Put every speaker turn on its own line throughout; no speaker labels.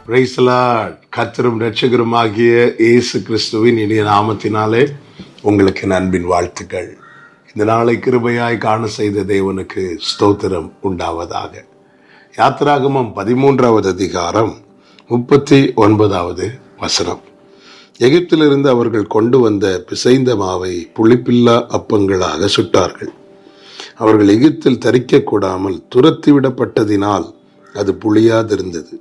பிரைசலாட் கத்தரும் ரட்சகரும் ஆகிய இயேசு கிறிஸ்துவின் இனிய நாமத்தினாலே உங்களுக்கு என் அன்பின் வாழ்த்துக்கள் இந்த நாளை கிருபையாய் காண செய்த தேவனுக்கு ஸ்தோத்திரம் உண்டாவதாக யாத்திராகமம் பதிமூன்றாவது அதிகாரம் முப்பத்தி ஒன்பதாவது வசனம் எகிப்திலிருந்து அவர்கள் கொண்டு வந்த பிசைந்த மாவை புளிப்பில்லா அப்பங்களாக சுட்டார்கள் அவர்கள் எகிப்தில் தரிக்கக்கூடாமல் துரத்திவிடப்பட்டதினால் அது புளியாதிருந்தது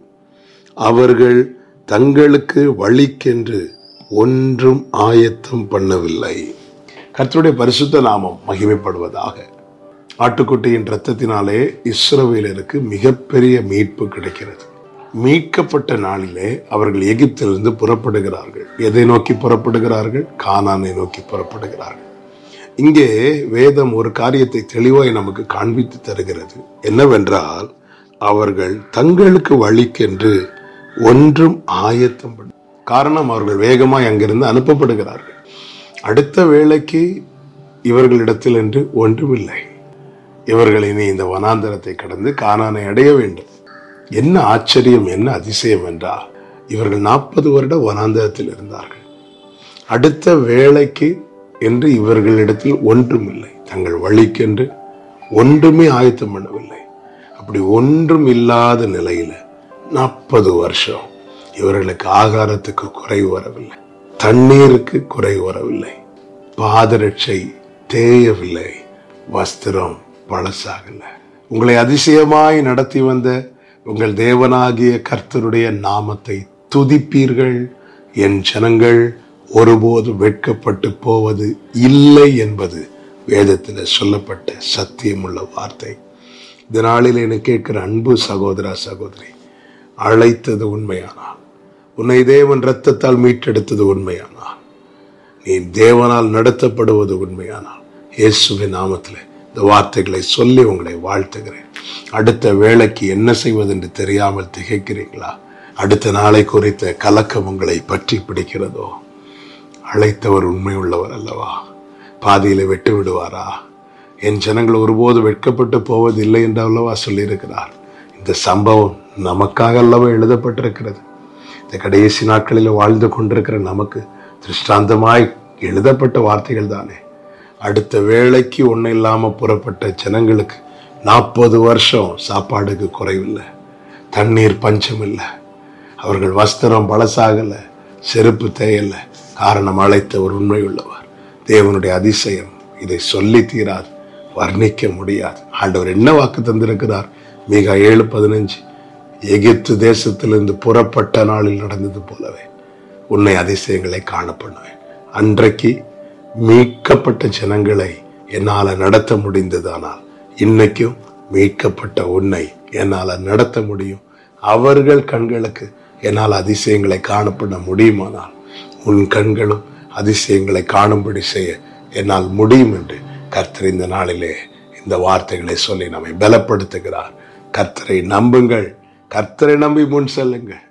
அவர்கள் தங்களுக்கு வழிக்கென்று ஒன்றும் ஆயத்தம் பண்ணவில்லை கர்த்தருடைய பரிசுத்த நாமம் மகிமைப்படுவதாக ஆட்டுக்குட்டியின் இரத்தத்தினாலே இஸ்ரவேலருக்கு மிகப்பெரிய மீட்பு கிடைக்கிறது மீட்கப்பட்ட நாளிலே அவர்கள் எகிப்திலிருந்து புறப்படுகிறார்கள் எதை நோக்கி புறப்படுகிறார்கள் கானானை நோக்கி புறப்படுகிறார்கள் இங்கே வேதம் ஒரு காரியத்தை தெளிவாய் நமக்கு காண்பித்து தருகிறது என்னவென்றால் அவர்கள் தங்களுக்கு வழிக்கென்று ஒன்றும் ஆயத்தம் பண்ண காரணம் அவர்கள் வேகமாய் அங்கிருந்து அனுப்பப்படுகிறார்கள் அடுத்த வேலைக்கு இவர்களிடத்தில் என்று ஒன்றுமில்லை இவர்கள் இனி இந்த வனாந்தரத்தை கடந்து கானானை அடைய வேண்டும் என்ன ஆச்சரியம் என்ன அதிசயம் என்றால் இவர்கள் நாற்பது வருட வனாந்தரத்தில் இருந்தார்கள் அடுத்த வேலைக்கு என்று இவர்களிடத்தில் ஒன்றுமில்லை தங்கள் வழிக்கென்று ஒன்றுமே ஆயத்தம் பண்ணவில்லை அப்படி ஒன்றும் இல்லாத நிலையில நாற்பது வருஷம் இவர்களுக்கு ஆகாரத்துக்கு குறைவு வரவில்லை தண்ணீருக்கு குறைவு வரவில்லை பாதரட்சை தேயவில்லை வஸ்திரம் பழசாகல உங்களை அதிசயமாய் நடத்தி வந்த உங்கள் தேவனாகிய கர்த்தருடைய நாமத்தை துதிப்பீர்கள் என் ஜனங்கள் ஒருபோது வெட்கப்பட்டு போவது இல்லை என்பது வேதத்தில் சொல்லப்பட்ட சத்தியமுள்ள வார்த்தை இந்த நாளில் என்னை கேட்கிற அன்பு சகோதரா சகோதரி அழைத்தது உண்மையானால் உன்னை தேவன் இரத்தத்தால் மீட்டெடுத்தது உண்மையானால் நீ தேவனால் நடத்தப்படுவது உண்மையானால் இயேசுவின் நாமத்தில் இந்த வார்த்தைகளை சொல்லி உங்களை வாழ்த்துகிறேன் அடுத்த வேலைக்கு என்ன செய்வது என்று தெரியாமல் திகைக்கிறீங்களா அடுத்த நாளை குறித்த கலக்கம் உங்களை பற்றி பிடிக்கிறதோ அழைத்தவர் உண்மை உள்ளவர் அல்லவா பாதியில வெட்டு விடுவாரா என் ஜனங்கள் ஒருபோது வெட்கப்பட்டு போவதில்லை என்று அல்லவா சொல்லியிருக்கிறார் இந்த சம்பவம் நமக்காக அல்லவா எழுதப்பட்டிருக்கிறது இந்த கடைசி நாட்களில் வாழ்ந்து கொண்டிருக்கிற நமக்கு திருஷ்டாந்தமாய் எழுதப்பட்ட வார்த்தைகள் தானே அடுத்த வேலைக்கு ஒன்றும் இல்லாமல் புறப்பட்ட ஜனங்களுக்கு நாற்பது வருஷம் சாப்பாடுக்கு குறைவில்லை தண்ணீர் பஞ்சம் இல்லை அவர்கள் வஸ்திரம் பழசாகலை செருப்பு தேயலை காரணம் அழைத்த ஒரு உண்மை உள்ளவர் தேவனுடைய அதிசயம் இதை சொல்லி தீராது வர்ணிக்க முடியாது ஆண்டவர் என்ன வாக்கு தந்திருக்கிறார் மிக ஏழு பதினஞ்சு எகிப்து தேசத்திலிருந்து புறப்பட்ட நாளில் நடந்தது போலவே உன்னை அதிசயங்களை காண பண்ணுவேன் அன்றைக்கு மீட்கப்பட்ட ஜனங்களை என்னால் நடத்த முடிந்ததானால் இன்னைக்கும் மீட்கப்பட்ட உன்னை என்னால் நடத்த முடியும் அவர்கள் கண்களுக்கு என்னால் அதிசயங்களை காணப்பட முடியுமானால் உன் கண்களும் அதிசயங்களை காணும்படி செய்ய என்னால் முடியும் என்று கர்த்தர் இந்த நாளிலே இந்த வார்த்தைகளை சொல்லி நம்மை பலப்படுத்துகிறார் கர்த்தரை நம்புங்கள் கர்த்தரை நம்பி முன் செல்லுங்கள்